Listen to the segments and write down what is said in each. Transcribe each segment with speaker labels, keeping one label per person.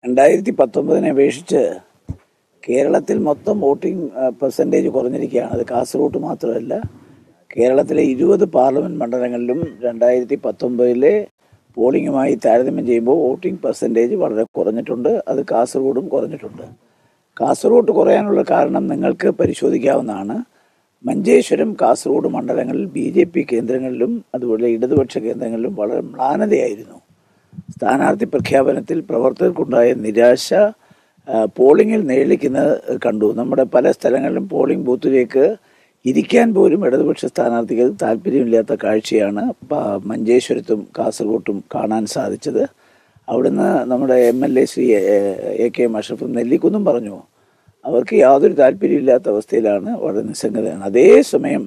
Speaker 1: രണ്ടായിരത്തി പത്തൊമ്പതിനെ അപേക്ഷിച്ച് കേരളത്തിൽ മൊത്തം വോട്ടിംഗ് പെർസെൻറ്റേജ് കുറഞ്ഞിരിക്കുകയാണ് അത് കാസർഗോഡ് മാത്രമല്ല കേരളത്തിലെ ഇരുപത് പാർലമെൻറ്റ് മണ്ഡലങ്ങളിലും രണ്ടായിരത്തി പത്തൊമ്പതിലെ പോളിംഗുമായി താരതമ്യം ചെയ്യുമ്പോൾ വോട്ടിംഗ് പെർസെൻറ്റേജ് വളരെ കുറഞ്ഞിട്ടുണ്ട് അത് കാസർഗോഡും കുറഞ്ഞിട്ടുണ്ട് കാസർഗോഡ് കുറയാനുള്ള കാരണം നിങ്ങൾക്ക് പരിശോധിക്കാവുന്നതാണ് മഞ്ചേശ്വരം കാസർഗോഡ് മണ്ഡലങ്ങളിൽ ബി ജെ പി കേന്ദ്രങ്ങളിലും അതുപോലെ ഇടതുപക്ഷ കേന്ദ്രങ്ങളിലും വളരെ മ്ലാനതയായിരുന്നു സ്ഥാനാർത്ഥി പ്രഖ്യാപനത്തിൽ പ്രവർത്തകർക്കുണ്ടായ നിരാശ ആ, പോളിംഗിൽ നേളിക്കുന്നത് കണ്ടു നമ്മുടെ പല സ്ഥലങ്ങളിലും പോളിംഗ് ബൂത്തിലേക്ക് ഇരിക്കാൻ പോലും ഇടതുപക്ഷ സ്ഥാനാർത്ഥികൾ താല്പര്യമില്ലാത്ത കാഴ്ചയാണ് പ- മഞ്ചേശ്വരത്തും കാസർഗോട്ടും കാണാൻ സാധിച്ചത് അവിടുന്ന് നമ്മുടെ M L A Shri A- A K M അഷ്റഫും നെല്ലിക്കുന്നും പറഞ്ഞു അവർക്ക് യാതൊരു താല്പര്യമില്ലാത്ത അവസ്ഥയിലാണ് വളരെ നിസ്സംഗതയാണ് അതേസമയം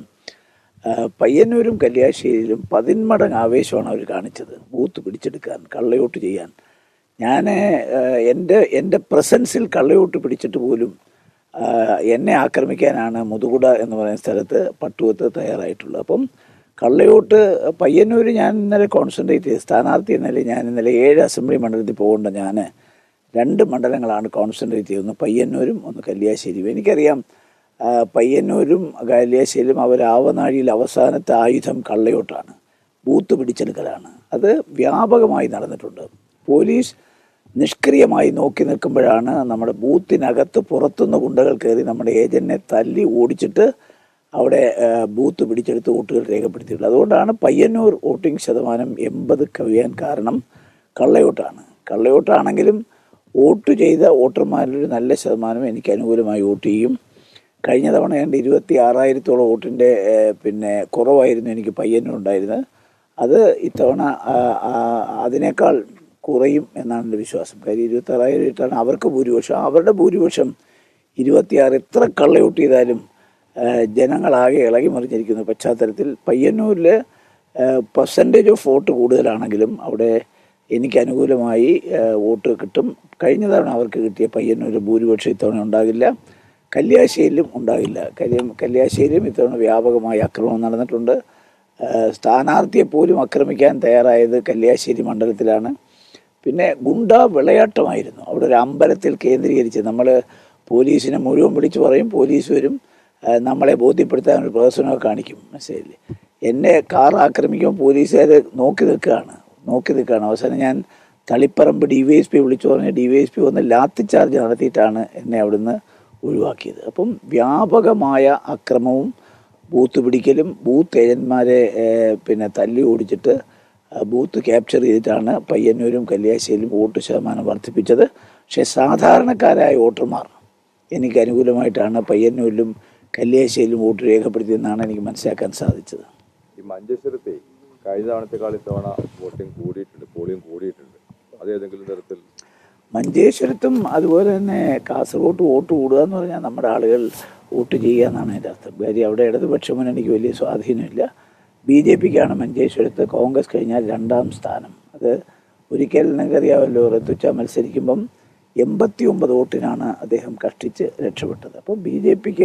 Speaker 1: ആ, പയ്യന്നൂരും കല്യാശ്ശേരിയിലും പതിന്മടങ്ങ് ആവേശമാണ് അവർ കാണിച്ചത് ബൂത്ത് പിടിച്ചെടുക്കാൻ കള്ളയോട്ട് ചെയ്യാൻ ഞാൻ എൻ്റെ എൻ്റെ പ്രസൻസിൽ കള്ളയോട്ട് പിടിച്ചിട്ട് പോലും ആ, എന്നെ ആക്രമിക്കാനാണ് മുതുകുട എന്ന് പറയുന്ന സ്ഥലത്ത് പട്ടുവത്ത് തയ്യാറായിട്ടുള്ളത് അപ്പം കള്ളയോട്ട് പയ്യന്നൂർ ഞാൻ ഇന്നലെ കോൺസെൻട്രേറ്റ് ചെയ്ത് സ്ഥാനാർത്ഥി എന്നല്ലേ ഞാൻ ഇന്നലെ ഏഴ് അസംബ്ലി മണ്ഡലത്തിൽ പോകേണ്ട ഞാൻ രണ്ട് മണ്ഡലങ്ങളാണ് കോൺസെൻട്രേറ്റ് ചെയ്യുന്നത് ഒന്ന് പയ്യന്നൂരും ഒന്ന് കല്യാശ്ശേരിയും എനിക്കറിയാം ആ, പയ്യന്നൂരും കല്യാശ്ശേരിയും അവർ ആവനാഴിയിൽ അവസാനത്തെ ആയുധം കള്ളയോട്ടാണ് ബൂത്ത് പിടിച്ചെടുക്കലാണ് അത് വ്യാപകമായി നടന്നിട്ടുണ്ട് പോലീസ് നിഷ്ക്രിയമായി നോക്കി നിൽക്കുമ്പോഴാണ് നമ്മുടെ ബൂത്തിനകത്ത് പുറത്തുനിന്ന് ഗുണ്ടകൾ കയറി നമ്മുടെ ഏജന്റിനെ തല്ലി ഓടിച്ചിട്ട് അവിടെ ആ, ബൂത്ത് പിടിച്ചെടുത്ത് വോട്ടുകൾ രേഖപ്പെടുത്തിയിട്ടുള്ളത് അതുകൊണ്ടാണ് പയ്യന്നൂർ വോട്ടിംഗ് ശതമാനം എൺപത് കവിയാൻ കാരണം കള്ളയോട്ടാണ് കള്ളയോട്ടാണെങ്കിലും വോട്ട് ചെയ്ത വോട്ടർമാരിൽ ഒരു നല്ല ശതമാനം എനിക്ക് അനുകൂലമായി വോട്ട് ചെയ്യും കഴിഞ്ഞ തവണ ഏതാണ്ട് ഇരുപത്തി ആറായിരത്തോളം വോട്ടിൻ്റെ ഏഹ്, പിന്നെ കുറവായിരുന്നു എനിക്ക് പയ്യന്നൂരുണ്ടായിരുന്നത് അത് ഇത്തവണ ആ, ആ, അതിനേക്കാൾ കുറയും എന്നാണ് എൻ്റെ വിശ്വാസം കാര്യം ഇരുപത്തി ആറായിരത്താണ് അവർക്ക് ഭൂരിപക്ഷം അവരുടെ ഭൂരിപക്ഷം ഇരുപത്തിയാറ് എത്ര കള്ളയോട്ട് ചെയ്താലും ഏഹ്, ജനങ്ങളാകെ ഇളകി മറിഞ്ഞിരിക്കുന്ന പശ്ചാത്തലത്തിൽ പയ്യന്നൂരിൽ പെർസെൻറ്റേജ് ഓഫ് വോട്ട് കൂടുതലാണെങ്കിലും അവിടെ എനിക്ക് അനുകൂലമായി ഏഹ്, വോട്ട് കിട്ടും കഴിഞ്ഞ തവണ അവർക്ക് കിട്ടിയ പയ്യന്നൂർ ഭൂരിപക്ഷം ഇത്തവണ ഉണ്ടാകില്ല കല്യാശ്ശേരിയിലും ഉണ്ടാകില്ല കാര്യം കല്യാശ്ശേരിയിലും ഇത്തവണ വ്യാപകമായ ആക്രമണം നടന്നിട്ടുണ്ട് ഏഹ്, സ്ഥാനാർത്ഥിയെ പോലും ആക്രമിക്കാൻ തയ്യാറായത് കല്യാശ്ശേരി മണ്ഡലത്തിലാണ് പിന്നെ ഗുണ്ട വിളയാട്ടമായിരുന്നു അവിടെ ഒരു അമ്പലത്തിൽ കേന്ദ്രീകരിച്ച് നമ്മൾ പോലീസിനെ മുഴുവൻ വിളിച്ചു പറയും പോലീസ് വരും ഏഹ്, നമ്മളെ ബോധ്യപ്പെടുത്താൻ ഒരു പ്രദർശനമൊക്കെ കാണിക്കും മനസ്സിലായില്ലേ എന്നെ കാർ ആക്രമിക്കുമ്പോൾ പോലീസുകാർ നോക്കി നിൽക്കുകയാണ് നോക്കി നിൽക്കുകയാണ് അവസാനം ഞാൻ Taliparamba D Y S P വിളിച്ചു പറഞ്ഞ് ഡി വൈ എസ് പി വന്ന് ലാത്തി ചാർജ് നടത്തിയിട്ടാണ് എന്നെ അവിടുന്ന് ഒഴിവാക്കിയത് അപ്പം വ്യാപകമായ അക്രമവും ബൂത്ത് പിടിക്കലും ബൂത്ത് ഏജന്റ്മാരെ ഏഹ്, പിന്നെ തല്ലി ഓടിച്ചിട്ട് ആ, ബൂത്ത് ക്യാപ്ചർ ചെയ്തിട്ടാണ് പയ്യന്നൂരും കല്യാശ്ശേരിയിലും വോട്ട് ശതമാനം വർദ്ധിപ്പിച്ചത് പക്ഷേ സാധാരണക്കാരായ വോട്ടർമാർ എനിക്ക് അനുകൂലമായിട്ടാണ് പയ്യന്നൂരിലും കല്യാശ്ശേരിയിലും വോട്ട് രേഖപ്പെടുത്തിയെന്നാണ് എനിക്ക് മനസ്സിലാക്കാൻ സാധിച്ചത്
Speaker 2: ഈ മഞ്ചേശ്വരത്തെ കഴിഞ്ഞ തവണത്തെക്കാൾ ഇത്തവണ വോട്ടിംഗ് കൂടിയിട്ടുണ്ട് പോളിംഗ് കൂടിയിട്ടുണ്ട് അത് ഏതെങ്കിലും തരത്തിൽ
Speaker 1: മഞ്ചേശ്വരത്തും അതുപോലെ തന്നെ കാസർഗോഡ് വോട്ട് കൂടുക എന്ന് പറഞ്ഞാൽ നമ്മുടെ ആളുകൾ വോട്ട് ചെയ്യുക എന്നാണ് എൻ്റെ അർത്ഥം കാര്യം അവിടെ ഇടതുപക്ഷ മുന്നണിക്ക് വലിയ സ്വാധീനമില്ല ബി ജെ പിക്കാണ് മഞ്ചേശ്വരത്ത് കോൺഗ്രസ് കഴിഞ്ഞാൽ രണ്ടാം സ്ഥാനം അത് ഒരിക്കൽ നിങ്ങൾക്കറിയാമല്ലോ റത്തുച്ച മത്സരിക്കുമ്പം എൺപത്തി ഒമ്പത് വോട്ടിനാണ് അദ്ദേഹം കഷ്ടിച്ച് രക്ഷപ്പെട്ടത് അപ്പോൾ ബി ജെ പിക്ക്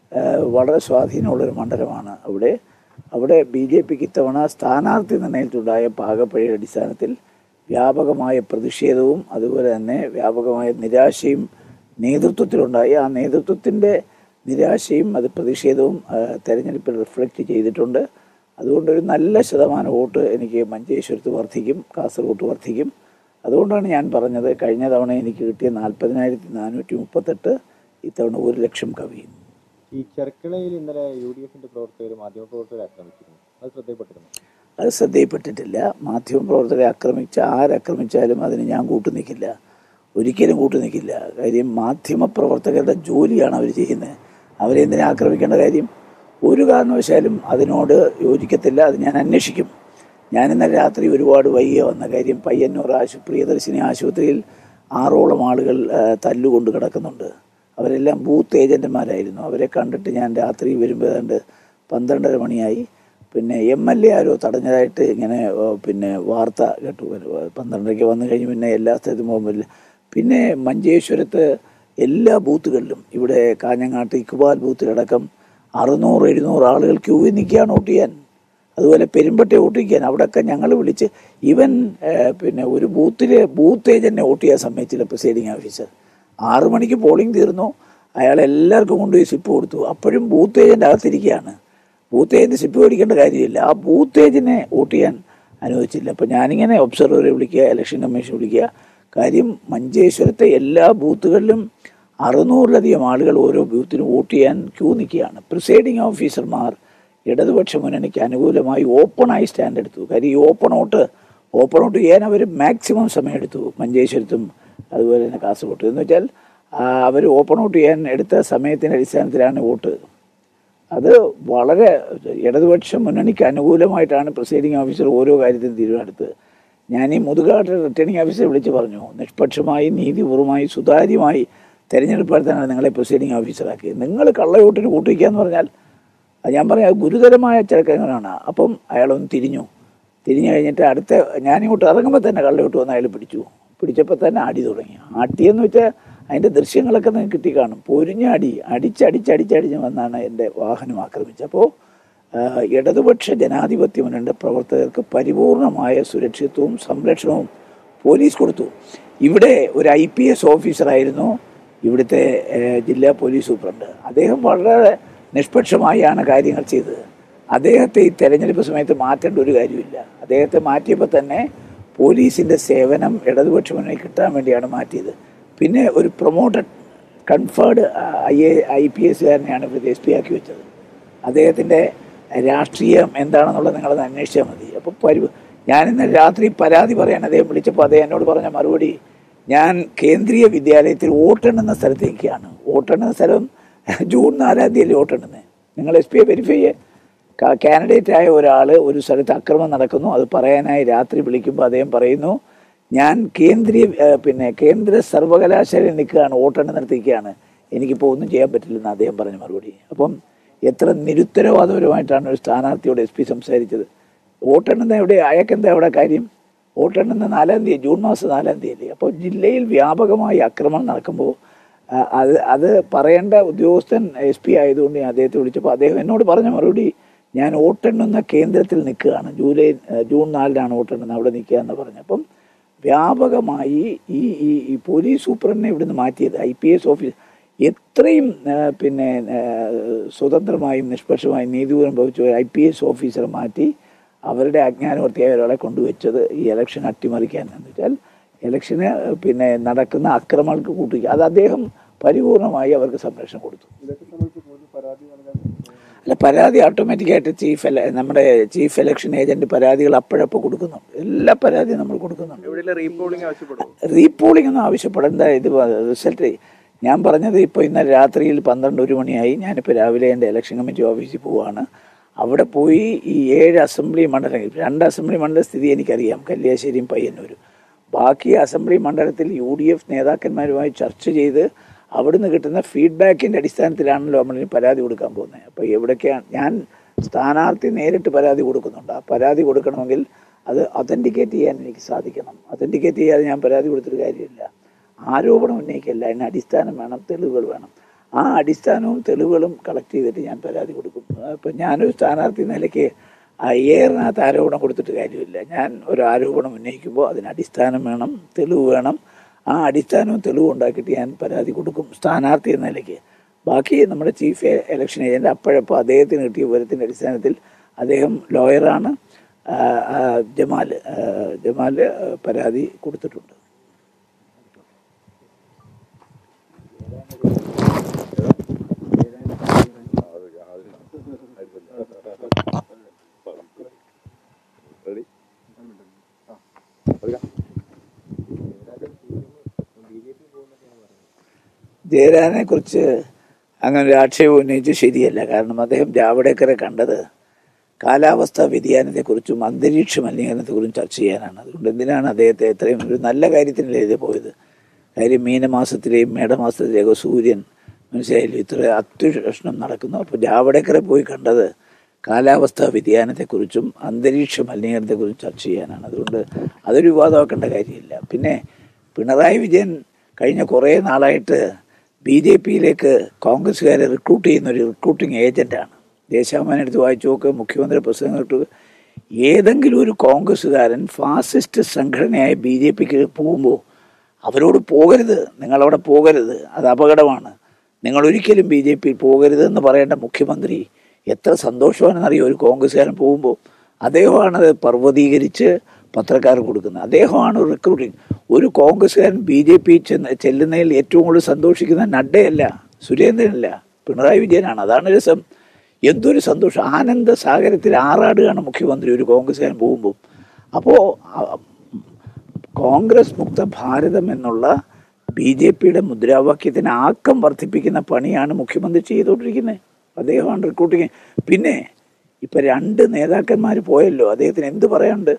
Speaker 1: വളരെ സ്വാധീനമുള്ളൊരു മണ്ഡലമാണ് അവിടെ അവിടെ ബി ജെ പിക്ക് ഇത്തവണ സ്ഥാനാർത്ഥി നിർണയത്തിലുണ്ടായ പാകപ്പഴയുടെ അടിസ്ഥാനത്തിൽ വ്യാപകമായ പ്രതിഷേധവും അതുപോലെ തന്നെ വ്യാപകമായ നിരാശയും നേതൃത്വത്തിലുണ്ടായി ആ നേതൃത്വത്തിൻ്റെ നിരാശയും അത് പ്രതിഷേധവും ആ, തെരഞ്ഞെടുപ്പിൽ റിഫ്ലക്റ്റ് ചെയ്തിട്ടുണ്ട് അതുകൊണ്ട് ഒരു നല്ല ശതമാനം വോട്ട് എനിക്ക് മഞ്ചേശ്വരത്ത് വർദ്ധിക്കും കാസർഗോഡ് വർദ്ധിക്കും അതുകൊണ്ടാണ് ഞാൻ പറഞ്ഞത് കഴിഞ്ഞ തവണ എനിക്ക് കിട്ടിയ നാൽപ്പതിനായിരത്തി നാനൂറ്റി മുപ്പത്തെട്ട് ഇത്തവണ ഒരു ലക്ഷം കവിയും
Speaker 3: ഈ ചെർക്കളയിൽ ഇന്നലെ യു ഡി എഫിന്റെ പ്രവർത്തകർ മാധ്യമപ്രവർത്തകരെ ആക്രമിച്ചിരുന്നു അത് ശ്രദ്ധയിൽപ്പെട്ടിരുന്നു
Speaker 1: അത് ശ്രദ്ധയിൽപ്പെട്ടിട്ടില്ല മാധ്യമപ്രവർത്തകരെ ആക്രമിച്ച ആരാക്രമിച്ചാലും അതിന് ഞാൻ കൂട്ടു നിൽക്കില്ല ഒരിക്കലും കൂട്ടു നിൽക്കില്ല കാര്യം മാധ്യമപ്രവർത്തകരുടെ ജോലിയാണ് അവർ ചെയ്യുന്നത് അവരെ എന്തിനാ ആക്രമിക്കേണ്ട കാര്യം ഒരു കാരണവശാലും അതിനോട് യോജിക്കത്തില്ല അത് ഞാൻ അന്വേഷിക്കും ഞാൻ ഇന്നലെ രാത്രി ഒരുപാട് വൈകിയ വന്ന കാര്യം പയ്യന്നൂർ ആശു പ്രിയദർശിനി ആശുപത്രിയിൽ ആറോളം ആളുകൾ ആ, തല്ലുകൊണ്ട് കിടക്കുന്നുണ്ട് അവരെല്ലാം ബൂത്ത് ഏജന്റുമാരായിരുന്നു അവരെ കണ്ടിട്ട് ഞാൻ രാത്രി വരുമ്പോൾ ഏതാണ്ട് പന്ത്രണ്ടര മണിയായി പിന്നെ എം എൽ എ ആരോ തടഞ്ഞതായിട്ട് ഇങ്ങനെ ഓ, പിന്നെ വാർത്ത കേട്ടു പന്ത്രണ്ടരയ്ക്ക് വന്നു കഴിഞ്ഞ് പിന്നെ എല്ലാ സ്ഥലത്തും പോകാൻ പറ്റില്ല പിന്നെ മഞ്ചേശ്വരത്ത് എല്ലാ ബൂത്തുകളിലും ഇവിടെ കാഞ്ഞങ്ങാട്ട് ഇക്ബാൽ ബൂത്തിലടക്കം അറുന്നൂറ് എഴുന്നൂറ് ആളുകൾ ക്യൂവിൽ നിൽക്കുകയാണ് വോട്ട് ചെയ്യാൻ അതുപോലെ പെരുമ്പട്ടി വോട്ടിക്കാൻ അവിടെയൊക്കെ ഞങ്ങൾ വിളിച്ച് ഈവൻ ഏഹ്, പിന്നെ ഒരു ബൂത്തിൽ ബൂത്ത് ഏജന്റിനെ വോട്ട് ചെയ്യാൻ സമ്മതിച്ചില്ല പ്രിസൈഡിങ് ഓഫീസർ ആറു മണിക്ക് പോളിംഗ് തീർന്നു അയാൾ എല്ലാവർക്കും കൊണ്ടുപോയി സ്ലിപ്പ് കൊടുത്തു അപ്പോഴും ബൂത്ത് ഏജന്റ് അകത്തിരിക്കുകയാണ് ബൂത്ത് ഏജന്റ് സ്ലിപ്പ് മേടിക്കേണ്ട കാര്യമില്ല ആ ബൂത്ത് ഏജന്റിനെ വോട്ട് ചെയ്യാൻ അനുവദിച്ചില്ല അപ്പം ഞാനിങ്ങനെ ഒബ്സർവറെ വിളിക്കുക ഇലക്ഷൻ കമ്മീഷൻ വിളിക്കുക കാര്യം മഞ്ചേശ്വരത്തെ എല്ലാ ബൂത്തുകളിലും അറുന്നൂറിലധികം ആളുകൾ ഓരോ ബൂത്തിനും വോട്ട് ചെയ്യാൻ ക്യൂ നിൽക്കുകയാണ് പ്രിസൈഡിങ് ഓഫീസർമാർ ഇടതുപക്ഷ മുന്നണിക്ക് അനുകൂലമായി ഓപ്പണായി സ്റ്റാൻഡ് എടുത്തു കാര്യം ഈ ഓപ്പൺ ഔട്ട് ഓപ്പൺ ഔട്ട് ചെയ്യാൻ അവർ മാക്സിമം സമയം എടുത്തു മഞ്ചേശ്വരത്തും അതുപോലെ തന്നെ കാസർഗോട്ട് എന്ന് വെച്ചാൽ അവർ ഓപ്പൺ ഔട്ട് ചെയ്യാൻ എടുത്ത സമയത്തിൻ്റെ അടിസ്ഥാനത്തിലാണ് വോട്ട് അത് വളരെ ഇടതുപക്ഷ മുന്നണിക്ക് അനുകൂലമായിട്ടാണ് പ്രിസൈഡിംഗ് ഓഫീസർ ഓരോ കാര്യത്തിനും തീരുമാനമെടുത്തത് ഞാൻ ഈ മുതുകാട്ട് റിട്ടേണിംഗ് ഓഫീസറെ വിളിച്ച് പറഞ്ഞു നിഷ്പക്ഷമായി നീതിപൂർവമായി സുതാര്യമായി തെരഞ്ഞെടുപ്പ് നടത്താനാണ് നിങ്ങളെ പ്രിസൈഡിംഗ് ഓഫീസറാക്കിയത് നിങ്ങൾ കള്ളവോട്ടിന് കൂട്ടിക്കുക എന്ന് പറഞ്ഞാൽ അത് ഞാൻ പറയാം അത് ഗുരുതരമായ ചിലക്കങ്ങളാണ് അപ്പം അയാളൊന്ന് തിരിഞ്ഞു തിരിഞ്ഞു കഴിഞ്ഞിട്ട് അടുത്ത ഞാനിങ്ങോട്ട് ഇറങ്ങുമ്പോൾ തന്നെ കള്ളവോട്ട് വന്ന് അയാൾ പിടിച്ചു പിടിച്ചപ്പോൾ തന്നെ അടി തുടങ്ങി അടിയെന്ന് വെച്ചാൽ അതിൻ്റെ ദൃശ്യങ്ങളൊക്കെ നിങ്ങൾക്ക് കിട്ടി കാണും പൊരിഞ്ഞടി അടിച്ചടിച്ചടിച്ചടിച്ച് വന്നാണ് എൻ്റെ വാഹനം ആക്രമിച്ചത് അപ്പോൾ ആഹ്, ഇടതുപക്ഷ ജനാധിപത്യ മുന്നണിയുടെ പ്രവർത്തകർക്ക് പരിപൂർണമായ സുരക്ഷിതത്വവും സംരക്ഷണവും പോലീസ് കൊടുത്തു ഇവിടെ ഒരു ഐ പി എസ് ഓഫീസറായിരുന്നു ഇവിടുത്തെ ഏഹ്, ജില്ലാ പോലീസ് സൂപ്രണ്ട് അദ്ദേഹം വളരെ നിഷ്പക്ഷമായാണ് കാര്യങ്ങൾ ചെയ്തത് അദ്ദേഹത്തെ ഈ തെരഞ്ഞെടുപ്പ് സമയത്ത് മാറ്റേണ്ട ഒരു കാര്യമില്ല അദ്ദേഹത്തെ മാറ്റിയപ്പോൾ തന്നെ പോലീസിൻ്റെ സേവനം ഇടതുപക്ഷ മുന്നണി കിട്ടാൻ വേണ്ടിയാണ് മാറ്റിയത് പിന്നെ ഒരു promoted conferred I A I P എസ്സുകാരനെയാണ് ഇവിടെ എസ് പി ആക്കി വെച്ചത് അദ്ദേഹത്തിൻ്റെ രാഷ്ട്രീയം എന്താണെന്നുള്ളത് നിങ്ങളത് അന്വേഷിച്ചാൽ മതി അപ്പോൾ പരി ഞാൻ ഇന്നലെ രാത്രി പരാതി പറയാൻ അദ്ദേഹം വിളിച്ചപ്പോൾ അദ്ദേഹം എന്നോട് പറഞ്ഞ മറുപടി ഞാൻ കേന്ദ്രീയ വിദ്യാലയത്തിൽ വോട്ടെണ്ണുന്ന സ്ഥലത്ത് നിൽക്കുകയാണ് വോട്ടെണ്ണുന്ന സ്ഥലം ജൂൺ നാലാം തീയതി വോട്ടെണ്ണുന്നത് നിങ്ങൾ എസ് പിയെ വെരിഫൈ ചെയ്യേ കാൻഡിഡേറ്റ് ആയ ഒരാൾ ഒരു സ്ഥലത്ത് അക്രമം നടക്കുന്നു അത് പറയാനായി രാത്രി വിളിക്കുമ്പോൾ അദ്ദേഹം പറയുന്നു ഞാൻ കേന്ദ്രീയ ഏഹ്, പിന്നെ കേന്ദ്ര സർവകലാശാലയിൽ നിൽക്കുകയാണ് വോട്ടെണ്ണ നിർത്തിക്കുകയാണ് എനിക്കിപ്പോൾ ഒന്നും ചെയ്യാൻ പറ്റില്ലെന്ന് അദ്ദേഹം പറഞ്ഞ മറുപടി അപ്പം എത്ര നിരുത്തരവാദപരമായിട്ടാണ് ഒരു സ്ഥാനാർത്ഥിയോട് എസ് പി സംസാരിച്ചത് വോട്ടെണ്ണുന്ന എവിടെ അയാൾക്കെന്താ അവിടെ കാര്യം വോട്ടെണ്ണുന്ന നാലാം തീയതി ജൂൺ മാസം നാലാം തീയതി അപ്പോൾ ജില്ലയിൽ വ്യാപകമായി ആക്രമണം നടക്കുമ്പോൾ ആ, അത് അത് പറയേണ്ട ഉദ്യോഗസ്ഥൻ എസ് പി ആയതുകൊണ്ട് ഞാൻ അദ്ദേഹത്തെ വിളിച്ചപ്പോൾ അദ്ദേഹം എന്നോട് പറഞ്ഞ മറുപടി ഞാൻ വോട്ടെണ്ണുന്ന കേന്ദ്രത്തിൽ നിൽക്കുകയാണ് ജൂലൈ ഏ, ജൂൺ നാലിനാണ് വോട്ടെണ്ണുന്നത് അവിടെ നിൽക്കുക എന്ന് പറഞ്ഞപ്പം വ്യാപകമായി ഈ ഈ ഈ പോലീസ് സൂപ്രണ്ടിനെ ഇവിടുന്ന് മാറ്റിയത് ഐ പി എസ് ഓഫീസ് എത്രയും ആ, പിന്നെ ആ, സ്വതന്ത്രമായും നിഷ്പക്ഷമായും നീതിപൂർവ്വം ഭവിച്ച ഐ പി എസ് ഓഫീസറെ മാറ്റി അവരുടെ അജ്ഞാനവർത്തിയായ ഒരാളെ കൊണ്ടുവച്ചത് ഈ ഇലക്ഷൻ അട്ടിമറിക്കാൻ എന്ന് വെച്ചാൽ ഇലക്ഷന് പിന്നെ നടക്കുന്ന അക്രമങ്ങൾക്ക് കൂട്ടുക അത് അദ്ദേഹം പരിപൂർണമായി അവർക്ക് സംരക്ഷണം കൊടുത്തു അല്ല പരാതി ഓട്ടോമാറ്റിക്കായിട്ട് ചീഫ് എല നമ്മുടെ ചീഫ് ഇലക്ഷൻ ഏജന്റ് പരാതികൾ അപ്പോഴപ്പോൾ കൊടുക്കുന്നുണ്ട് എല്ലാ പരാതിയും നമ്മൾ കൊടുക്കുന്നുണ്ട്
Speaker 3: എവിടെയെങ്കിലും റീപോളിംഗ് ആവശ്യപ്പെടുമോ
Speaker 1: റീപോളിംഗ് ഒന്നും ആവശ്യപ്പെടേണ്ട ഇത് റിസൾട്ട് ഞാൻ പറഞ്ഞത് ഇപ്പോൾ ഇന്നലെ രാത്രിയിൽ പന്ത്രണ്ട് ഒരു മണിയായി ഞാനിപ്പോൾ രാവിലെ എൻ്റെ ഇലക്ഷൻ കമ്മിറ്റി ഓഫീസിൽ പോവുകയാണ് അവിടെ പോയി ഈ ഏഴ് അസംബ്ലി മണ്ഡലങ്ങൾ രണ്ട് അസംബ്ലി മണ്ഡല സ്ഥിതി എനിക്കറിയാം കല്യാശ്ശേരിയും പയ്യന്നൂരും ബാക്കി അസംബ്ലി മണ്ഡലത്തിൽ യു ഡി എഫ് നേതാക്കന്മാരുമായി ചർച്ച ചെയ്ത് അവിടുന്ന് കിട്ടുന്ന ഫീഡ്ബാക്കിൻ്റെ അടിസ്ഥാനത്തിലാണല്ലോ നമ്മളിനി പരാതി കൊടുക്കാൻ പോകുന്നത് അപ്പോൾ എവിടേക്കാണ് ഞാൻ സ്ഥാനാർത്ഥി നേരിട്ട് പരാതി കൊടുക്കുന്നുണ്ട് ആ പരാതി കൊടുക്കണമെങ്കിൽ അത് ഒതൻറ്റിക്കേറ്റ് ചെയ്യാൻ എനിക്ക് സാധിക്കണം ഒതൻറ്റിക്കേറ്റ് ചെയ്യാതെ ഞാൻ പരാതി കൊടുത്തിട്ട് കാര്യമില്ല ആരോപണം ഉന്നയിക്കല്ല അതിന് അടിസ്ഥാനം വേണം തെളിവുകൾ വേണം ആ അടിസ്ഥാനവും തെളിവുകളും കളക്ട് ചെയ്തിട്ട് ഞാൻ പരാതി കൊടുക്കും ഇപ്പം ഞാനൊരു സ്ഥാനാർത്ഥി നിലയ്ക്ക് ആ ഏറിനകത്ത് ആരോപണം കൊടുത്തിട്ട് കാര്യമില്ല ഞാൻ ഒരു ആരോപണം ഉന്നയിക്കുമ്പോൾ അതിന് അടിസ്ഥാനം വേണം തെളിവ് വേണം ആ അടിസ്ഥാനവും തെളിവും ഉണ്ടാക്കിയിട്ട് ഞാൻ പരാതി കൊടുക്കും സ്ഥാനാർത്ഥി എന്ന നിലയ്ക്ക് ബാക്കി നമ്മുടെ ചീഫ് ഇലക്ഷൻ ഏജന്റ് അപ്പോഴപ്പോൾ അദ്ദേഹത്തിന് കിട്ടിയ വിവരത്തിൻ്റെ അടിസ്ഥാനത്തിൽ അദ്ദേഹം ലോയറാണ് ആ, ആ, ജമാൽ ആ, ജമാൽ ആ, പരാതി കൊടുത്തിട്ടുണ്ട്
Speaker 2: റെഡി
Speaker 1: ജയരാജനെ കുറിച്ച് അങ്ങനെ ഒരു ആക്ഷേപം ഉന്നയിച്ച് ശരിയല്ല കാരണം അദ്ദേഹം ജാവ്ദേക്കറെ കണ്ടത് കാലാവസ്ഥാ വ്യതിയാനത്തെക്കുറിച്ചും അന്തരീക്ഷ മലിനീകരണത്തെക്കുറിച്ചും ചർച്ച ചെയ്യാനാണ് അതുകൊണ്ട് എന്തിനാണ് അദ്ദേഹത്തെ എത്രയും ഒരു നല്ല കാര്യത്തിനല്ലേ ഇത് പോയത് കാര്യം മീനമാസത്തിലെയും മേടമാസത്തിലെയൊക്കെ സൂര്യൻ മനസ്സിലായില്ലോ ഇത്ര അത്യുഷ്ണം നടക്കുന്നു അപ്പോൾ ജാവ്ദേക്കറെ പോയി കണ്ടത് കാലാവസ്ഥാ വ്യതിയാനത്തെക്കുറിച്ചും അന്തരീക്ഷ മലിനീകരണത്തെക്കുറിച്ചും ചർച്ച ചെയ്യാനാണ് അതുകൊണ്ട് അതൊരു വിവാദമാക്കേണ്ട കാര്യമില്ല പിന്നെ പിണറായി വിജയൻ കഴിഞ്ഞ കുറേ നാളായിട്ട് ബി ജെ പിയിലേക്ക് കോൺഗ്രസ്സുകാരെ റിക്രൂട്ട് ചെയ്യുന്ന ഒരു റിക്രൂട്ടിംഗ് ഏജന്റാണ് ദേശാഭിമാനം എടുത്ത് വായിച്ചു നോക്ക് മുഖ്യമന്ത്രി പ്രസംഗം കേട്ടു ഏതെങ്കിലും ഒരു കോൺഗ്രസ്സുകാരൻ ഫാസിസ്റ്റ് സംഘടനയായ ബി ജെ പിക്ക് പോകുമ്പോൾ അവരോട് പോകരുത് നിങ്ങളവിടെ പോകരുത് അത് അപകടമാണ് നിങ്ങൾ ഒരിക്കലും ബി ജെ പി പോകരുത് എന്ന് പറയേണ്ട മുഖ്യമന്ത്രി എത്ര സന്തോഷമാണെന്നറിയോ ഒരു കോൺഗ്രസ്സുകാരൻ പോകുമ്പോൾ അദ്ദേഹമാണ് അത് പർവ്വതീകരിച്ച് പത്രക്കാർക്ക് കൊടുക്കുന്നത് അദ്ദേഹമാണ് റിക്രൂട്ടിങ് ഒരു കോൺഗ്രസ്സുകാരൻ ബി ജെ പി ചെന്ന് ചെല്ലുന്നതിൽ ഏറ്റവും കൂടുതൽ സന്തോഷിക്കുന്ന നഡ്ഡയല്ല സുരേന്ദ്രനല്ല പിണറായി വിജയനാണ് അതാണ് രസം എന്തൊരു സന്തോഷം ആനന്ദ സാഗരത്തിൽ ആറാടുകയാണ് മുഖ്യമന്ത്രി ഒരു കോൺഗ്രസ്സുകാരൻ പോകുമ്പോൾ അപ്പോൾ കോൺഗ്രസ് മുക്ത ഭാരതം എന്നുള്ള ബി ജെ പിയുടെ മുദ്രാവാക്യത്തിന് ആക്കം വർദ്ധിപ്പിക്കുന്ന പണിയാണ് മുഖ്യമന്ത്രി ചെയ്തുകൊണ്ടിരിക്കുന്നത് അദ്ദേഹമാണ് റിക്രൂട്ടിങ് പിന്നെ ഇപ്പൊ രണ്ട് നേതാക്കന്മാർ പോയല്ലോ അദ്ദേഹത്തിന് എന്ത് പറയാനുണ്ട്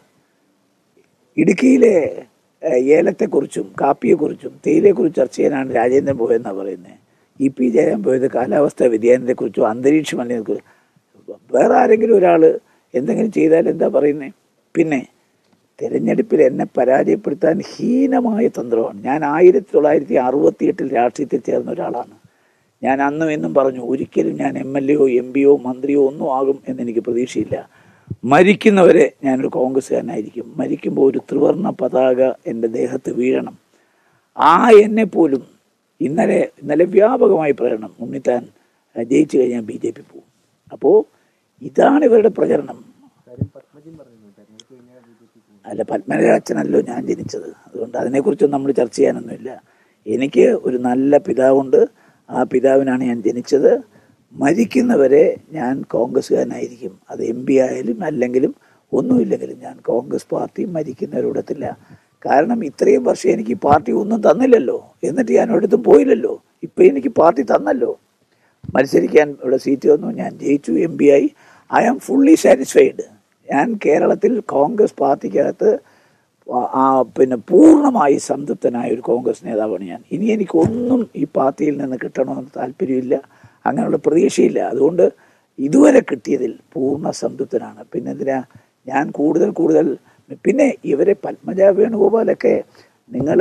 Speaker 1: ഇടുക്കിയിലെ ഏഹ്, ഏലത്തെക്കുറിച്ചും കാപ്പിയെക്കുറിച്ചും തേയിലയെക്കുറിച്ചും ചർച്ച ചെയ്യാനാണ് രാജേന്ദ്രൻ പോയെന്നാണ് പറയുന്നത് ഇ പി ജയൻ പോയത് കാലാവസ്ഥാ വ്യതിയാനത്തെക്കുറിച്ചും അന്തരീക്ഷ മലിനത്തെക്കുറിച്ചും വേറെ ആരെങ്കിലും ഒരാൾ എന്തെങ്കിലും ചെയ്താൽ എന്താ പറയുന്നത് പിന്നെ തിരഞ്ഞെടുപ്പിൽ എന്നെ പരാജയപ്പെടുത്താൻ ഹീനമായ തന്ത്രമാണ് ഞാൻ ആയിരത്തി തൊള്ളായിരത്തി അറുപത്തി എട്ടിൽ രാഷ്ട്രീയത്തിൽ ചേർന്ന ഒരാളാണ് ഞാൻ അന്നും എന്നും പറഞ്ഞു ഒരിക്കലും ഞാൻ എം എൽ എയോ എം പിയോ മന്ത്രിയോ ഒന്നും ആകും എന്നെനിക്ക് പ്രതീക്ഷയില്ല മരിക്കുന്നവരെ ഞാനൊരു കോൺഗ്രസ്സുകാരനായിരിക്കും മരിക്കുമ്പോൾ ഒരു ത്രിവർണ്ണ പതാക എൻ്റെ ദേഹത്ത് വീഴണം ആ എന്നെ പോലും ഇന്നലെ ഇന്നലെ വ്യാപകമായി പ്രചരണം ഉണ്ണിത്താൻ അഹ്, ജയിച്ചു കഴിഞ്ഞാൽ ബി ജെ പി പോകും അപ്പോൾ ഇതാണ് ഇവരുടെ പ്രചരണം
Speaker 3: കാര്യം പത്മജിയും പറഞ്ഞിരുന്നു തെരഞ്ഞെടുപ്പ് കഴിഞ്ഞാൽ ബി ജെ പി പോകും
Speaker 1: അല്ല പത്മനാഭ അച്ഛനല്ലോ ഞാൻ ജനിച്ചത് അതുകൊണ്ട് അതിനെക്കുറിച്ചൊന്നും നമ്മൾ ചർച്ച ചെയ്യാനൊന്നുമില്ല എനിക്ക് ഒരു നല്ല പിതാവുണ്ട് ആ പിതാവിനാണ് ഞാൻ ജനിച്ചത് മരിക്കുന്നവരെ ഞാൻ കോൺഗ്രസ്സുകാരനായിരിക്കും അത് എം പി ആയാലും അല്ലെങ്കിലും ഒന്നുമില്ലെങ്കിലും ഞാൻ കോൺഗ്രസ് പാർട്ടി മരിക്കുന്നവരോടത്തില്ല കാരണം ഇത്രയും വർഷം എനിക്ക് ഈ പാർട്ടി ഒന്നും തന്നില്ലല്ലോ എന്നിട്ട് ഞാൻ ഒരിടത്തും പോയില്ലല്ലോ ഇപ്പം എനിക്ക് പാർട്ടി തന്നല്ലോ മത്സരിക്കാൻ ഇവിടെ സീറ്റ് തന്നു ഞാൻ ജയിച്ചു എം പി ആയി ഐ ആം ഫുള്ളി സാറ്റിസ്ഫൈഡ് ഞാൻ കേരളത്തിൽ കോൺഗ്രസ് പാർട്ടിക്കകത്ത് ആ- ആ പിന്നെ പൂർണ്ണമായി സംതൃപ്തനായ ഒരു കോൺഗ്രസ് നേതാവാണ് ഞാൻ ഇനി എനിക്കൊന്നും ഈ പാർട്ടിയിൽ നിന്ന് കിട്ടണമെന്ന് താല്പര്യമില്ല അങ്ങനെയുള്ള പ്രതീക്ഷയില്ല അതുകൊണ്ട് ഇതുവരെ കിട്ടിയതിൽ പൂർണ്ണ സംതൃപ്തനാണ് പിന്നെ എന്തിനാ ഞാൻ കൂടുതൽ കൂടുതൽ പിന്നെ ഇവരെ പത്മജ വേണുഗോപാലൊക്കെ നിങ്ങൾ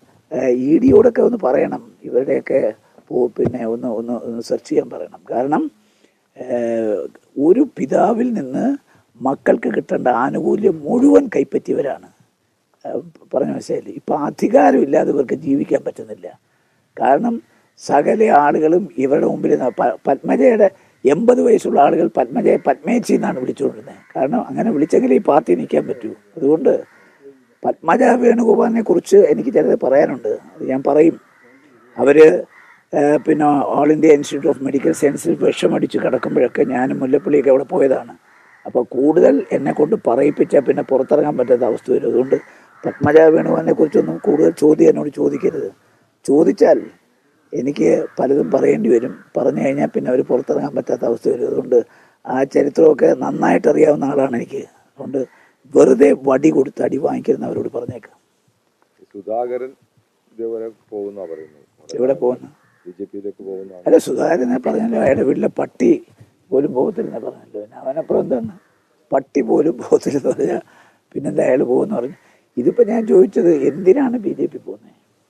Speaker 1: ഇ ഡിയോടൊക്കെ ഒന്ന് പറയണം ഇവരുടെയൊക്കെ പോ- പിന്നെ ഒന്ന് ഒന്ന് ഒന്ന് സെർച്ച് ചെയ്യാൻ പറയണം കാരണം ഏഹ്, ഒരു പിതാവിൽ നിന്ന് മക്കൾക്ക് കിട്ടേണ്ട ആനുകൂല്യം മുഴുവൻ കൈപ്പറ്റിയവരാണ് ഏഹ്, പറഞ്ഞ മനസ്സിലായില്ലേ ഇപ്പം അധികാരമില്ലാതെ ഇവർക്ക് ജീവിക്കാൻ പറ്റുന്നില്ല കാരണം സകല ആളുകളും ഇവരുടെ മുമ്പിൽ നിന്ന് പ- പത്മജയുടെ എൺപത് വയസ്സുള്ള ആളുകൾ പത്മജയെ പത്മേച്ചി എന്നാണ് വിളിച്ചുകൊണ്ടിരുന്നത് കാരണം അങ്ങനെ വിളിച്ചെങ്കിലേ ഈ പാർട്ടി നിൽക്കാൻ പറ്റൂ അതുകൊണ്ട് പത്മജ വേണുഗോപാലിനെ കുറിച്ച് എനിക്ക് ചിലത് പറയാനുണ്ട് അത് ഞാൻ പറയും അവര് ഏഹ്, പിന്നെ all India institute of medical സയൻസിൽ വിഷമടിച്ച് കിടക്കുമ്പോഴൊക്കെ ഞാനും മുല്ലപ്പള്ളിയൊക്കെ അവിടെ പോയതാണ് അപ്പോൾ കൂടുതൽ എന്നെ കൊണ്ട് പറയിപ്പിച്ചാൽ പിന്നെ പുറത്തിറങ്ങാൻ പറ്റാത്ത അവസ്ഥ വരും അതുകൊണ്ട് പത്മജ വേണുഗോപാലിനെ കുറിച്ചൊന്നും കൂടുതൽ ചോദ്യം എന്നോട് ചോദിക്കരുത് ചോദിച്ചാൽ എനിക്ക് പലതും പറയേണ്ടി വരും പറഞ്ഞു കഴിഞ്ഞാൽ പിന്നെ അവർ പുറത്തിറങ്ങാൻ പറ്റാത്ത അവസ്ഥ വരും അതുകൊണ്ട് ആ ചരിത്രമൊക്കെ നന്നായിട്ട് അറിയാവുന്ന ആളാണ് എനിക്ക് അതുകൊണ്ട് വെറുതെ വടി കൊടുത്ത് അടി വാങ്ങിക്കുന്നവരോട് പറഞ്ഞേക്കാം
Speaker 2: സുധാകരൻ ഇതേപോലെ പോകുന്ന പറയുന്നത്
Speaker 1: എവിടെ പോകുന്നു
Speaker 2: ബി ജെ പിയിലേക്ക് പോകുന്ന
Speaker 1: അല്ല സുധാകരനെ പറഞ്ഞല്ലോ അയാളുടെ വീട്ടിലെ പട്ടി പോലും പോകത്തില്ലെന്ന് പറഞ്ഞല്ലോ പിന്നെ അവനപ്പുറം എന്താണ് പട്ടി പോലും പോകത്തില്ലെന്ന് പറഞ്ഞാൽ പിന്നെന്താ അയാൾ പോകുമെന്ന് പറഞ്ഞു ഇതിപ്പോൾ ഞാൻ ചോദിച്ചത് എന്തിനാണ് ബി ജെ പി പോകുന്നത്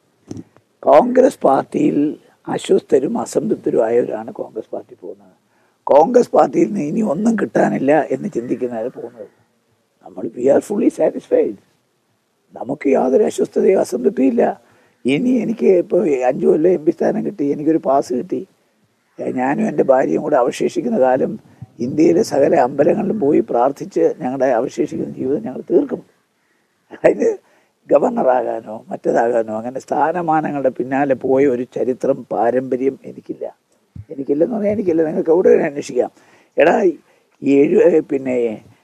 Speaker 1: കോൺഗ്രസ് പാർട്ടിയിൽ അസ്വസ്ഥരും അസംതൃപ്തരും ആയവരാണ് കോൺഗ്രസ് പാർട്ടി പോകുന്നത് കോൺഗ്രസ് പാർട്ടിയിൽ നിന്ന് ഇനി ഒന്നും കിട്ടാനില്ല എന്ന് ചിന്തിക്കുന്നവർ പോകുന്നത് നമ്മൾ വി ആർ ഫുള്ളി സാറ്റിസ്ഫൈഡ് നമുക്ക് യാതൊരു അസ്വസ്ഥതയോ അസംതൃപ്തിയും ഇല്ല ഇനി എനിക്ക് ഇപ്പോൾ അഞ്ചു കൊല്ലം എം പി സ്ഥാനം കിട്ടി എനിക്കൊരു പാസ് കിട്ടി ഏ, ഞാനും എൻ്റെ ഭാര്യയും കൂടെ അവശേഷിക്കുന്ന കാലം ഇന്ത്യയിലെ സകല അമ്പലങ്ങളിലും പോയി പ്രാർത്ഥിച്ച് ഞങ്ങളുടെ അവശേഷിക്കുന്ന ജീവിതം ഞങ്ങൾ തീർക്കും അതിന് ഗവർണറാകാനോ മറ്റേതാകാനോ അങ്ങനെ സ്ഥാനമാനങ്ങളുടെ പിന്നാലെ പോയ ഒരു ചരിത്രം പാരമ്പര്യം എനിക്കില്ല എനിക്കില്ലെന്ന് പറഞ്ഞാൽ എനിക്കില്ല നിങ്ങൾക്ക് എവിടെ വേണേലും അന്വേഷിക്കാം എടാ ഈ ഏഴ് ഏ, പിന്നെ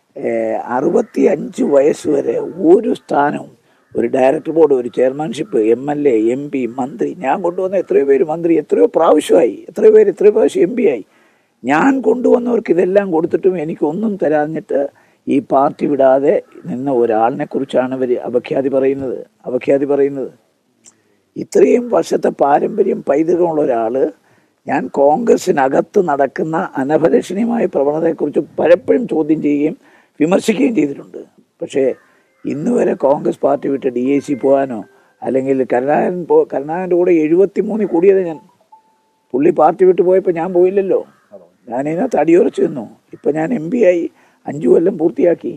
Speaker 1: അറുപത്തി അഞ്ച് വയസ്സ് വരെ ഒരു സ്ഥാനവും ഒരു ഡയറക്ടർ ബോർഡ് ഒരു chairmanship M L A M P മന്ത്രി ഞാൻ കൊണ്ടുവന്ന എത്രയോ പേര് മന്ത്രി എത്രയോ പ്രാവശ്യമായി എത്രയോ പേര് എത്രയോ പ്രാവശ്യം എം പി ആയി ഞാൻ കൊണ്ടുവന്നവർക്ക് ഇതെല്ലാം കൊടുത്തിട്ടും എനിക്കൊന്നും തരാഞ്ഞിട്ട് ഈ പാർട്ടി വിടാതെ നിന്ന ഒരാളിനെ കുറിച്ചാണ് ഇവർ അപഖ്യാതി പറയുന്നത് അപഖ്യാതി പറയുന്നത് ഇത്രയും വർഷത്തെ പാരമ്പര്യം പൈതൃകമുള്ള ഒരാള് ഞാൻ കോൺഗ്രസിനകത്ത് നടക്കുന്ന അനഭലഷണീയമായ പ്രവണതയെക്കുറിച്ച് പലപ്പോഴും ചോദ്യം ചെയ്യുകയും വിമർശിക്കുകയും ചെയ്തിട്ടുണ്ട് പക്ഷേ ഇന്ന് വരെ കോൺഗ്രസ് പാർട്ടി വിട്ട് ഡി എ സി പോകാനോ അല്ലെങ്കിൽ കരുണാകരൻ പോ കരുണാകരൻ്റെ കൂടെ എഴുപത്തി മൂന്നിൽ കൂടിയത് ഞാൻ പുള്ളി പാർട്ടി വിട്ട് പോയപ്പോൾ ഞാൻ പോയില്ലല്ലോ ഞാൻ ഇതിനകത്ത് അടിയുറച്ചു നിന്നു ഇപ്പം ഞാൻ എം പി ആയി അഞ്ചു കൊല്ലം പൂർത്തിയാക്കി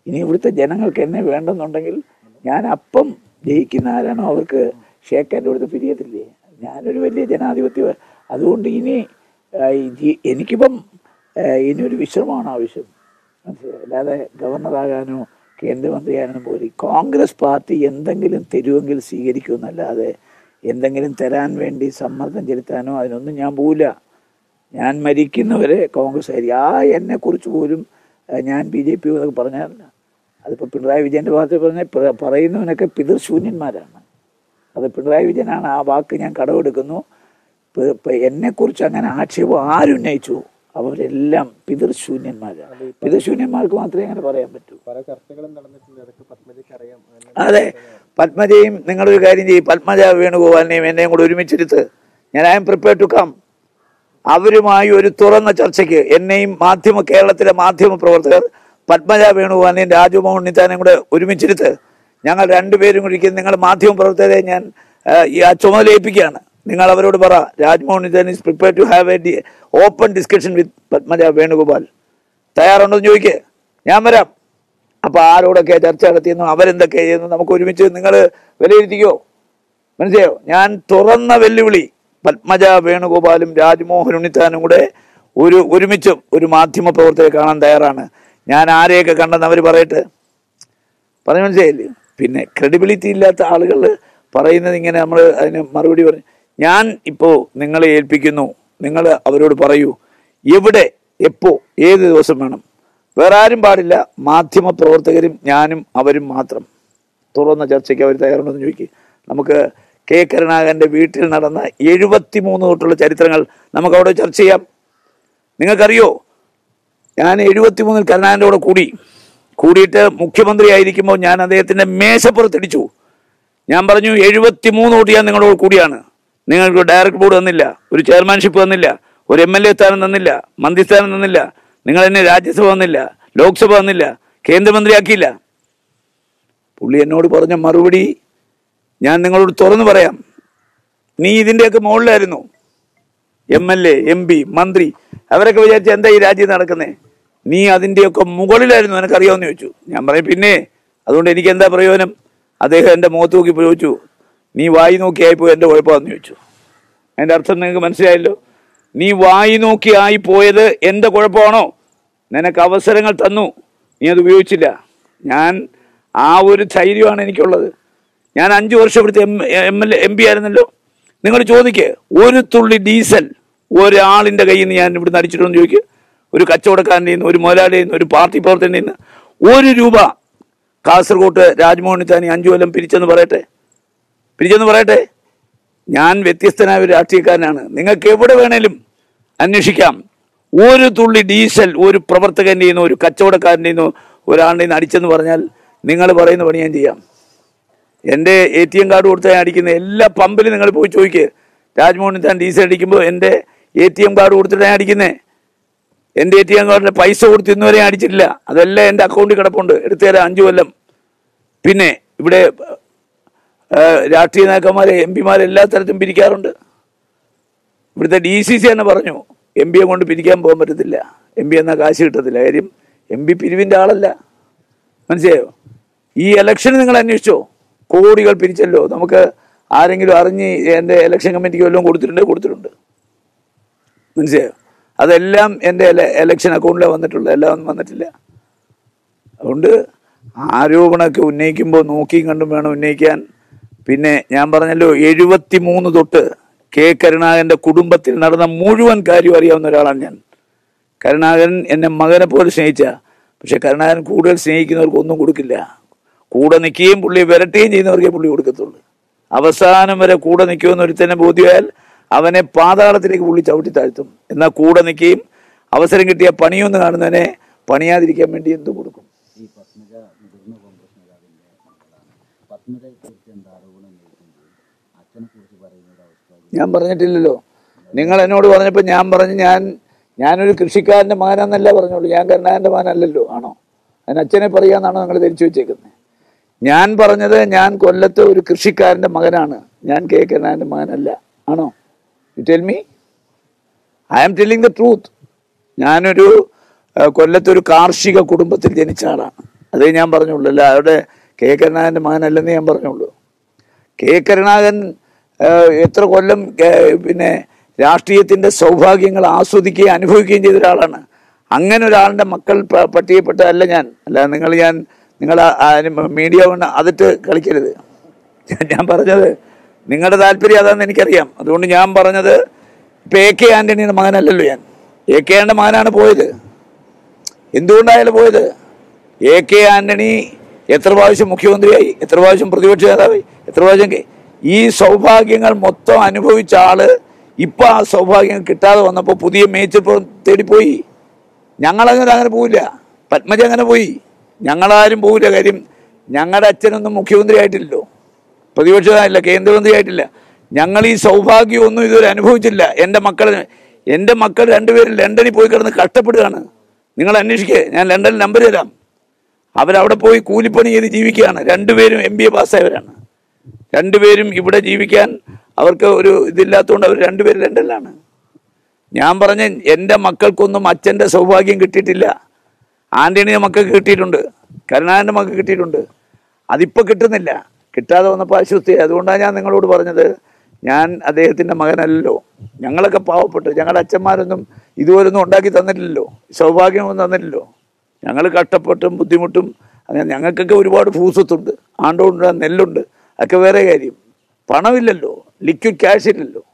Speaker 1: ഇനി ഇവിടുത്തെ ജനങ്ങൾക്ക് എന്നെ വേണ്ടെന്നുണ്ടെങ്കിൽ ഞാൻ അപ്പം ജയിക്കുന്ന ആരാണോ അവർക്ക് ഷേക്കാൻ്റെ കൊടുത്ത് പിരിയത്തില്ലേ ഞാനൊരു വലിയ ജനാധിപത്യ അതുകൊണ്ട് ഇനി ആ, ഈ ജി- എനിക്കിപ്പം ആ, ഇനിയൊരു വിശ്രമമാണ് ആവശ്യം മനസ്സിലായോ? അല്ലാതെ ഗവർണറാകാനോ കേന്ദ്രമന്ത്രിയാകാനോ പോലും കോൺഗ്രസ് പാർട്ടി എന്തെങ്കിലും തരുമെങ്കിൽ സ്വീകരിക്കുമെന്നല്ലാതെ എന്തെങ്കിലും തരാൻ വേണ്ടി സമ്മർദ്ദം ചെലുത്താനോ അതിനൊന്നും ഞാൻ പോവില്ല ഞാൻ മരിക്കുന്നവരെ കോൺഗ്രസ് ആയിരിക്കും ആ എന്നെ കുറിച്ച് പോലും ഏഹ്, ഞാൻ ബി ജെ പി എന്നൊക്കെ പറഞ്ഞാലല്ല അതിപ്പോൾ പിണറായി വിജയൻ്റെ ഭാഗത്ത് പറഞ്ഞ പ- പറയുന്നവനൊക്കെ പിതൃശൂന്യന്മാരാണ് അത് പിണറായി വിജയനാണ് ആ വാക്ക് ഞാൻ കടമെടുക്കുന്നു പ- പ- എന്നെക്കുറിച്ച് അങ്ങനെ ആക്ഷേപം ആരുന്നയിച്ചു അവരെല്ലാം പിതൃശൂന്യന്മാരാണ് പിതൃശൂന്യന്മാർക്ക് മാത്രമേ അങ്ങനെ പറയാൻ പറ്റൂ
Speaker 3: പല ചർച്ചകളും നടന്നിട്ടുണ്ട് അതൊക്കെ പത്മജയ്ക്ക് അറിയാം അങ്ങനെ
Speaker 1: അതെ പത്മജയും നിങ്ങളൊരു കാര്യം ചെയ്യും പത്മജ വേണുഗോപാലിനെയും എന്നെയും കൂടെ ഒരുമിച്ചെടുത്ത് ഞാൻ I am prepare to come അവരുമായി ഒരു തുറന്ന ചർച്ചയ്ക്ക് എന്നെയും മാധ്യമ കേരളത്തിലെ മാധ്യമ പ്രവർത്തകർ പത്മജ വേണുഗോപാലിനെയും രാജുമോഹൻ ഉണ്ണിത്താനെയും കൂടെ ഒരുമിച്ചെടുത്ത് ഞങ്ങൾ രണ്ടുപേരും കൂടി ഇരിക്കുന്ന നിങ്ങൾ മാധ്യമ പ്രവർത്തകരെ ഞാൻ ആ, ഈ ആ ചുമതല ഏൽപ്പിക്കുകയാണ് നിങ്ങൾ അവരോട് പറ Rajmohan Unnithan is prepare to have a open discussion with Padmaja Venugopal തയ്യാറുണ്ടോ എന്ന് ചോദിക്കേ ഞാൻ വരാം അപ്പൊ ആരോടൊക്കെ ചർച്ച നടത്തിയെന്നും അവരെന്തൊക്കെ ചെയ്യുന്നു നമുക്ക് ഒരുമിച്ച് നിങ്ങൾ വിലയിരുത്തിക്കോ മനസ്സിലായോ ഞാൻ തുറന്ന വെല്ലുവിളി പത്മജ വേണുഗോപാലും രാജ്മോഹൻ ഉണ്ണിത്താനും കൂടെ ഒരു ഒരുമിച്ച് ഒരു മാധ്യമ പ്രവർത്തകരെ കാണാൻ തയ്യാറാണ് ഞാൻ ആരെയൊക്കെ കണ്ടെന്ന് അവർ പറയട്ടെ പറഞ്ഞു മനസ്സിലായില്ലേ പിന്നെ ക്രെഡിബിലിറ്റി ഇല്ലാത്ത ആളുകൾ പറയുന്നത് ഇങ്ങനെ നമ്മൾ അതിന് മറുപടി പറയും ഞാൻ ഇപ്പോൾ നിങ്ങളെ ഏൽപ്പിക്കുന്നു നിങ്ങൾ അവരോട് പറയൂ എവിടെ എപ്പോ ഏത് ദിവസം വേണം വേറെ ആരും പാടില്ല മാധ്യമ പ്രവർത്തകരും ഞാനും അവരും മാത്രം തുറന്ന ചർച്ചയ്ക്ക് അവർ തയ്യാറുണ്ടെന്ന് ചോദിക്കുക നമുക്ക് കെ കരുണാകരൻ്റെ വീട്ടിൽ നടന്ന എഴുപത്തി മൂന്ന് തൊട്ടുള്ള ചരിത്രങ്ങൾ നമുക്ക് അവിടെ ചർച്ച ചെയ്യാം നിങ്ങൾക്കറിയോ ഞാൻ എഴുപത്തി മൂന്നിൽ കരുണാകരൻ്റെ കൂടെ കൂടി കൂടിയിട്ട് മുഖ്യമന്ത്രി ആയിരിക്കുമ്പോൾ ഞാൻ അദ്ദേഹത്തിൻ്റെ മേശപ്പുറത്തടിച്ചു ഞാൻ പറഞ്ഞു എഴുപത്തി മൂന്ന് വോട്ട് ഞാൻ നിങ്ങളോട് കൂടിയാണ് നിങ്ങൾക്ക് ഡയറക്ട് ബോർഡ് തന്നില്ല ഒരു ചെയർമാൻഷിപ്പ് തന്നില്ല ഒരു എം എൽ എ സ്ഥാനം തന്നില്ല മന്ത്രിസ്ഥാനം തന്നില്ല നിങ്ങൾ എന്നെ രാജ്യസഭ തന്നില്ല ലോക്സഭ തന്നില്ല കേന്ദ്രമന്ത്രിയാക്കിയില്ല പുള്ളി എന്നോട് പറഞ്ഞ മറുപടി ഞാൻ നിങ്ങളോട് തുറന്നു പറയാം നീ ഇതിൻ്റെയൊക്കെ മുകളിലായിരുന്നു M L A M P മന്ത്രി അവരൊക്കെ വിചാരിച്ച എന്താ ഈ രാജ്യം നടക്കുന്നേ നീ അതിൻ്റെയൊക്കെ മുകളിലായിരുന്നു നിനക്കറിയാമെന്ന് ചോദിച്ചു ഞാൻ പറയും പിന്നെ അതുകൊണ്ട് എനിക്ക് എന്താ പ്രയോജനം അദ്ദേഹം എൻ്റെ മുഖത്ത് നോക്കി ചോദിച്ചു നീ വായി നോക്കിയായിപ്പോ എൻ്റെ കുഴപ്പമാണെന്ന് ചോദിച്ചു അതിൻ്റെ അർത്ഥം നിങ്ങൾക്ക് മനസ്സിലായല്ലോ നീ വായി നോക്കി ആയി പോയത് എൻ്റെ കുഴപ്പമാണോ നിനക്ക് അവസരങ്ങൾ തന്നു നീ അത് ഉപയോഗിച്ചില്ല ഞാൻ ആ ഒരു ധൈര്യമാണ് എനിക്കുള്ളത് ഞാൻ അഞ്ചു വർഷം ഇവിടുത്തെ M M L M P ആയിരുന്നല്ലോ നിങ്ങൾ ചോദിക്ക് ഒരു തുള്ളി ഡീസൽ ഒരാളിൻ്റെ കയ്യിൽ നിന്ന് ഞാൻ ഇവിടുന്ന് അടിച്ചിട്ടുണ്ടെന്ന് ചോദിക്കുക ഒരു കച്ചവടക്കാരൻ്റെ നിന്ന് ഒരു മുതലാളിയിൽ നിന്ന് ഒരു പാർട്ടി പ്രവർത്തകൻ്റെ നിന്ന് ഒരു രൂപ കാസർഗോട്ട് രാജ്മോഹൻ താനി അഞ്ചു കൊല്ലം പിരിച്ചെന്ന് പറയട്ടെ പിരിച്ചെന്ന് പറയട്ടെ ഞാൻ വ്യത്യസ്തനായ ഒരു രാഷ്ട്രീയക്കാരനാണ് നിങ്ങൾക്ക് എവിടെ വേണേലും അന്വേഷിക്കാം ഒരു തുള്ളി ഡീസൽ ഒരു പ്രവർത്തകൻ്റെ നിന്നോ ഒരു കച്ചവടക്കാരൻ്റെ നിന്നോ ഒരാളുടെ നിന്ന് അടിച്ചെന്ന് പറഞ്ഞാൽ നിങ്ങൾ പറയുന്ന പണി ഞാൻ ചെയ്യാം എൻ്റെ എ ടി എം കാർഡ് കൊടുത്ത് ഞാൻ അടിക്കുന്ന എല്ലാ പമ്പിലും നിങ്ങൾ പോയി ചോദിക്കുക രാജ്മോഹൻ താൻ ഡീസൽ അടിക്കുമ്പോൾ എൻ്റെ എ ടി എം കാർഡ് കൊടുത്തിട്ട് ഞാൻ അടിക്കുന്നേ എൻ്റെ എ ടി എം കാർഡിൻ്റെ പൈസ കൊടുത്ത് ഇന്നുവരെ ഞാൻ അടിച്ചിട്ടില്ല അതെല്ലാം എൻ്റെ അക്കൗണ്ടിൽ കിടപ്പുണ്ട് എടുത്തു തരാം അഞ്ചു കൊല്ലം പിന്നെ ഇവിടെ ആ, രാഷ്ട്രീയ നേതാക്കന്മാരെ എം പിമാരെ എല്ലാ തരത്തിലും പിരിക്കാറുണ്ട് ഇവിടുത്തെ ഡി സി സി തന്നെ പറഞ്ഞു എം പിയെ കൊണ്ട് പിരിക്കാൻ പോകാൻ പറ്റത്തില്ല എം പി എന്നാൽ കാശ് കിട്ടത്തില്ല കാര്യം എം പി പിരിവിൻ്റെ ആളല്ല മനസ്സിലായോ ഈ ഇലക്ഷൻ നിങ്ങൾ അന്വേഷിച്ചോ കോടികൾ പിരിച്ചല്ലോ നമുക്ക് ആരെങ്കിലും അറിഞ്ഞ് എൻ്റെ ഇലക്ഷൻ കമ്മിറ്റിക്ക് വല്ലതും കൊടുത്തിട്ടുണ്ടെങ്കിൽ കൊടുത്തിട്ടുണ്ട് മനസ്സിലായോ അതെല്ലാം എൻ്റെ ഇലക്ഷൻ അക്കൗണ്ടിലാണ് വന്നിട്ടുള്ളത് എല്ലാം ഒന്നും വന്നിട്ടില്ല അതുകൊണ്ട് ആരോപണമൊക്കെ ഉന്നയിക്കുമ്പോൾ നോക്കിയും കണ്ടും വേണം ഉന്നയിക്കാൻ പിന്നെ ഞാൻ പറഞ്ഞല്ലോ എഴുപത്തി മൂന്ന് തൊട്ട് കെ കരുണാകരൻ്റെ കുടുംബത്തിൽ നടന്ന മുഴുവൻ കാര്യം അറിയാവുന്ന ഒരാളാണ് ഞാൻ കരുണാകരൻ എന്നെ മകനെ പോലെ സ്നേഹിച്ച പക്ഷെ കരുണാകരൻ കൂടുതൽ സ്നേഹിക്കുന്നവർക്ക് ഒന്നും കൊടുക്കില്ല കൂടെ നിൽക്കുകയും പുള്ളി വിരട്ടുകയും ചെയ്യുന്നവർക്കേ പുള്ളി കൊടുക്കത്തുള്ളൂ അവസാനം വരെ കൂടെ നിൽക്കുമെന്ന് ഒരുത്തന്നെ ബോധ്യമായാൽ അവനെ പാതാളത്തിലേക്ക് പുള്ളി ചവിട്ടി താഴ്ത്തും എന്നാൽ കൂടെ നിൽക്കുകയും അവസരം കിട്ടിയ പണിയൊന്ന് കാണുന്നവനെ പണിയാതിരിക്കാൻ വേണ്ടി എന്തും കൊടുക്കും
Speaker 4: ഈ പത്മജ മുതിർന്ന കോൺഗ്രസ് നേതാവിൻ്റെ മകളാണ് പത്മജയെക്കുറിച്ച് എന്താ ആരോപണം ഉന്നയിക്കുമ്പോൾ അച്ഛനെക്കുറിച്ച് പറയുന്ന ഒരു അവസ്ഥ
Speaker 1: ഞാൻ പറഞ്ഞിട്ടില്ലല്ലോ നിങ്ങൾ എന്നോട് പറഞ്ഞപ്പോൾ ഞാൻ പറഞ്ഞു ഞാൻ ഞാനൊരു കൃഷിക്കാരൻ്റെ മകനാന്നല്ല പറഞ്ഞോളൂ ഞാൻ കരുണാകരൻ്റെ മകനല്ലല്ലോ ആണോ അതിന് അച്ഛനെ പറയാന്നാണോ നിങ്ങൾ ധരിച്ചു വെച്ചേക്കുന്നത് ഞാൻ പറഞ്ഞത് ഞാൻ കൊല്ലത്തെ ഒരു കൃഷിക്കാരൻ്റെ മകനാണ് ഞാൻ കെ കരുണാകരൻ്റെ മകനല്ല ആണോ you tell me I am telling the truth ഞാനൊരു ആ, കൊല്ലത്തെ ഒരു കാർഷിക കുടുംബത്തിൽ ജനിച്ച ആളാണ് അതേ ഞാൻ പറഞ്ഞുള്ളൂ അല്ല അവിടെ കെ കരുണാകരൻ്റെ മകനല്ലെന്ന് ഞാൻ പറഞ്ഞുള്ളൂ കെ കരുണാകരൻ ഏഹ്, എത്ര കൊല്ലം ഏഹ്, പിന്നെ രാഷ്ട്രീയത്തിന്റെ സൗഭാഗ്യങ്ങൾ ആസ്വദിക്കുകയും അനുഭവിക്കുകയും ചെയ്ത ഒരാളാണ് അങ്ങനെ ഒരാളുടെ മക്കൾ പ- പട്ടികപ്പെട്ടതല്ല ഞാൻ അല്ല നിങ്ങൾ ഞാൻ നിങ്ങൾ മീഡിയ കൊണ്ട് അതിട്ട് കളിക്കരുത് ഞാൻ- ഞാൻ പറഞ്ഞത് നിങ്ങളുടെ താല്പര്യം അതാണെന്ന് എനിക്കറിയാം അതുകൊണ്ട് ഞാൻ പറഞ്ഞത് ഇപ്പം എ കെ ആന്റണിയുടെ മകനല്ലല്ലോ ഞാൻ എ കെ ആൻ്റെ മകനാണ് പോയത് എന്തുകൊണ്ടായാലും പോയത് എ കെ ആന്റണി എത്ര പ്രാവശ്യം മുഖ്യമന്ത്രിയായി എത്ര പ്രാവശ്യം പ്രതിപക്ഷ നേതാവായി എത്ര പ്രാവശ്യം കെ- ഈ സൗഭാഗ്യങ്ങൾ മൊത്തം അനുഭവിച്ച ആള് ഇപ്പൊ ആ സൗഭാഗ്യം കിട്ടാതെ വന്നപ്പോൾ പുതിയ മേച്ചിപ്പുറം തേടിപ്പോയി ഞങ്ങളങ്ങനെ അങ്ങനെ പോവില്ല പത്മജ അങ്ങനെ പോയി ഞങ്ങളാരും പോവില്ല കാര്യം ഞങ്ങളുടെ അച്ഛനൊന്നും മുഖ്യമന്ത്രി ആയിട്ടില്ലല്ലോ പ്രതിപക്ഷമായില്ല കേന്ദ്രമന്ത്രി ആയിട്ടില്ല ഞങ്ങൾ ഈ സൗഭാഗ്യമൊന്നും ഇതുവരെ അനുഭവിച്ചില്ല എൻ്റെ മക്കൾ എൻ്റെ മക്കൾ രണ്ടുപേരും ലണ്ടനിൽ പോയി കിടന്ന് കഷ്ടപ്പെടുകയാണ് നിങ്ങൾ അന്വേഷിക്കുക ഞാൻ ലണ്ടനിൽ നമ്പർ തരാം അവരവിടെ പോയി കൂലിപ്പണി ചെയ്ത് ജീവിക്കുകയാണ് രണ്ടുപേരും എം ബി എ പാസ്സായവരാണ് രണ്ടുപേരും ഇവിടെ ജീവിക്കാൻ അവർക്ക് ഒരു ഇതില്ലാത്തതുകൊണ്ട് അവർ രണ്ടുപേരും ലണ്ടനിലാണ് ഞാൻ പറഞ്ഞ എൻ്റെ മക്കൾക്കൊന്നും അച്ഛൻ്റെ സൗഭാഗ്യം കിട്ടിയിട്ടില്ല ആൻ്റണിയുടെ മക്കൾക്ക് കിട്ടിയിട്ടുണ്ട് കരുണാകരൻ്റെ മക്കൾക്ക് കിട്ടിയിട്ടുണ്ട് അതിപ്പോൾ കിട്ടുന്നില്ല കിട്ടാതെ വന്നപ്പോൾ അശുദ്ധി അതുകൊണ്ടാണ് ഞാൻ നിങ്ങളോട് പറഞ്ഞത് ഞാൻ അദ്ദേഹത്തിൻ്റെ മകനല്ലല്ലോ ഞങ്ങളൊക്കെ പാവപ്പെട്ടു ഞങ്ങളുടെ അച്ഛന്മാരൊന്നും ഇതുപോലൊന്നും ഉണ്ടാക്കി തന്നിട്ടില്ലല്ലോ സൗഭാഗ്യമൊന്നും തന്നിട്ടില്ലല്ലോ ഞങ്ങൾ കഷ്ടപ്പെട്ടും ബുദ്ധിമുട്ടും അങ്ങനെ ഞങ്ങൾക്കൊക്കെ ഒരുപാട് ഭൂസ്വത്തുണ്ട് ആണ്ടുകൊണ്ട് നെല്ലുണ്ട് അതൊക്കെ വേറെ കാര്യം പണമില്ലല്ലോ ലിക്വിഡ് ക്യാഷ് ഇല്ലല്ലോ